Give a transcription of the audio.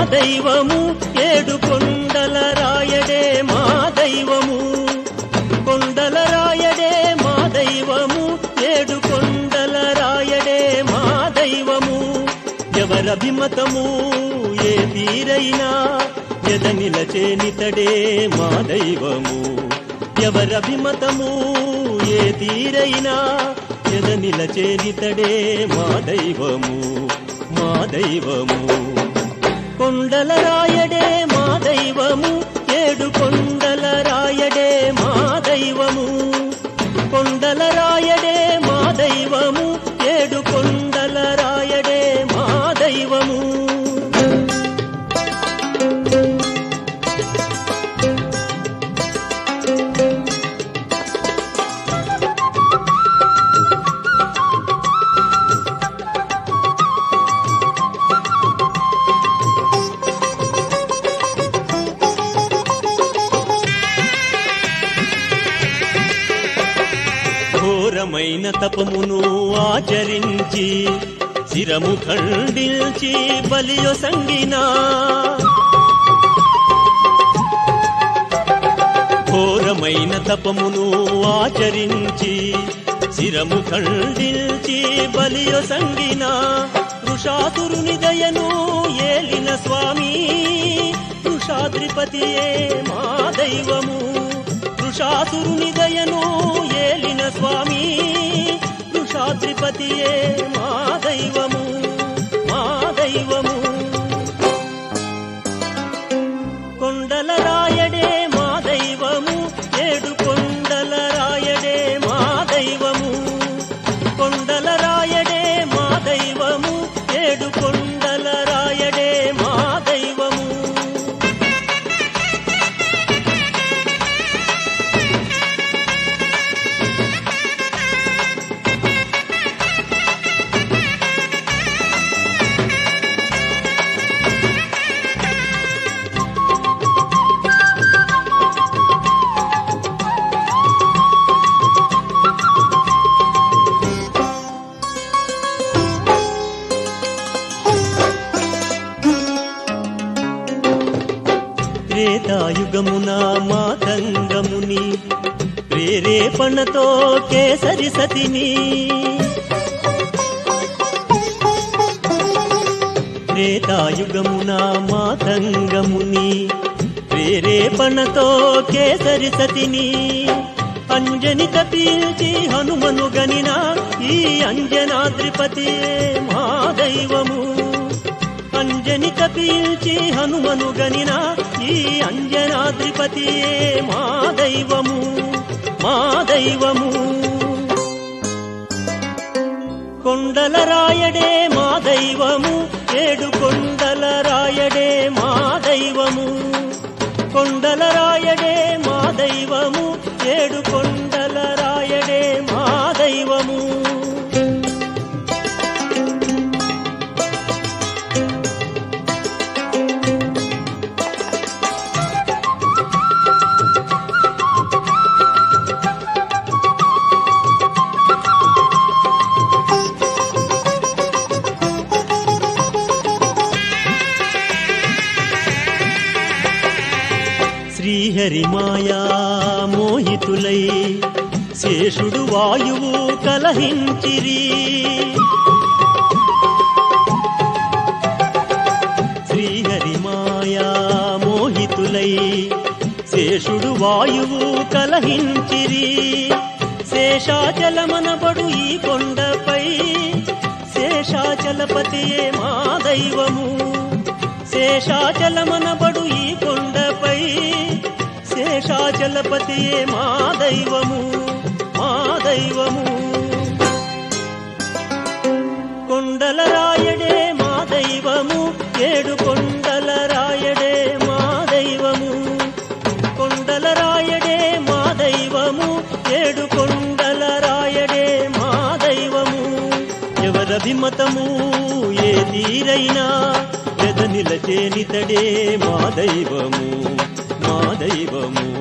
దైవము ఏడు కొండల రాయడే మా దైవము కొండల రాయడే మా దైవము ఏడు కొండల రాయడే మా దైవము ఎవరభిమతము ఏ తీరైనా ఎద నిలచేనితడే మా దైవము ఎవరభిమతము ఏ తీరైనా ఎద నిలచేనితడే మా దైవము మా దైవము కొండల రాయడే మా దైవము ఏడు కొండల రాయడే మా దైవము కొండల రాయడే మా దైవము ఏడు కొండల రాయడే మా దైవము ఘోరమైన తపమును ఆచరించి శిరము ఖండించి బలియో సంగినా ఘోరమైన తపమును ఆచరించి శిరము ఖండించి బలియో సంగినా వృషాతురుని దయను ఏలిన స్వామి వృషాద్రిపతియే మా దైవము వృషాసురుని దయను ఏలిన స్వామి వృషాద్రిపతియే మా దైవము మా దైవము కొండల రాయడే మా దైవము ఏడు కొండల రాయడే మా దైవము కొండల రాయడే మా దైవము ఏడు కొండల రాయడే మా దైవము త్రేతాయుగమున మాతంగముని ప్రేరేపణతో కేసరి సతిని త్రేతాయుగమున మాతంగముని ప్రేరేపణతో కేసరి సతిని అంజని తపీల్చి హనుమను గనిన ఈ అంజనాద్రిపతియే మా దైవము అంజని తపీల్చి హనుమను గనిన ఈ అంజనాద్రిపతియే మా దైవము మా దైవము కొండల రాయడే మా దైవము ఏడు కొండల రాయడే మా దైవము కొండల రాయడే మా దైవము ఏడు కొండల రాయడే మా దైవము శ్రీహరి మాయా మోహితులై శేషుడు వాయువు కలహించిరి శ్రీహరి మాయా మోహితులై శేషుడు వాయువు కలహించిరి శేషాచలమనబడు ఈ కొండపై శేషాచలపతియే మా దైవము శేషాచలమనబడు ఈ కొండపై శేషాచలపతియే మా దైవము మా దైవము కొండల రాయడే మా దైవము ఏడు కొండల రాయడే మా దైవము కొండల రాయడే మా దైవము ఏడు కొండల రాయడే మా దైవము ఎవరభిమతము ఏ తీరైనా ఎద నిలచేనితడే మా దైవము మా దైవము